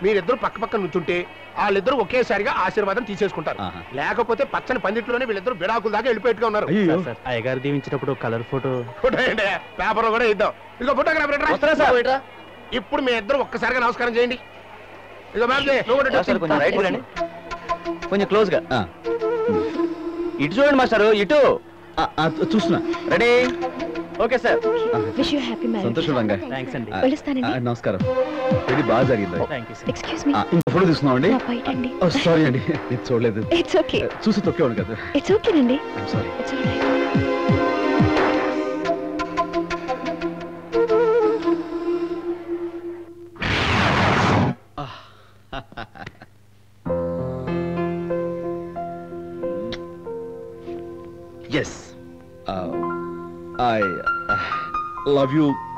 మీరిద్దరు పక్క పక్క నుంచుంటే వాళ్ళిద్దరు ఒకేసారిగా ఆశీర్వాదం తీసేసుకుంటారు ఆహా. లేకపోతే పచ్చని పందిట్లోనే వీళ్ళిద్దరు బిడాకుల దాకా వెళ్ళిపోయేట్టుగా ఉన్నారు అయ్యో సార్ అయ్యగారు దీవించినప్పుడు కలర్ ఫోటో ఫోటో ఏంటి పేపర్ కూడా ఇద్దాం ఇదిగో ఫోటోగ్రాఫర్ వస్తున్నా సార్. ఇప్పుడు మీ ఇద్దరు ఒక్కసారిగా నమస్కారం చేయండి ఇదిగో మ్యామ్ నువ్వు కూడా ఇటు సార్, కొంచెం రైట్ వచ్చి. రండి. కొంచెం క్లోజ్ గా ఆ, ఇటు చూడండి మాస్టారు ఇటు ఆ, ఆ, చూస్తున్నా ready okay sir wish you happy marriage సంతోషం రంగా థ్యాంక్స్ అండి ఆ, పిలుస్తానండి. ఆ, నమస్కారం పెళ్లి బాగా జరిగింది thank you sir excuse me ఆ, ఇంకో ఫోటో తీసుకున్నాం అండి నా బయట అండి సారీ అండి ఇది చూడలేదు ఇట్స్ ఓకే చూసి తొక్కేవాడు కదా ఇట్స్ ఓకేనండి sorry it's alright yes I love you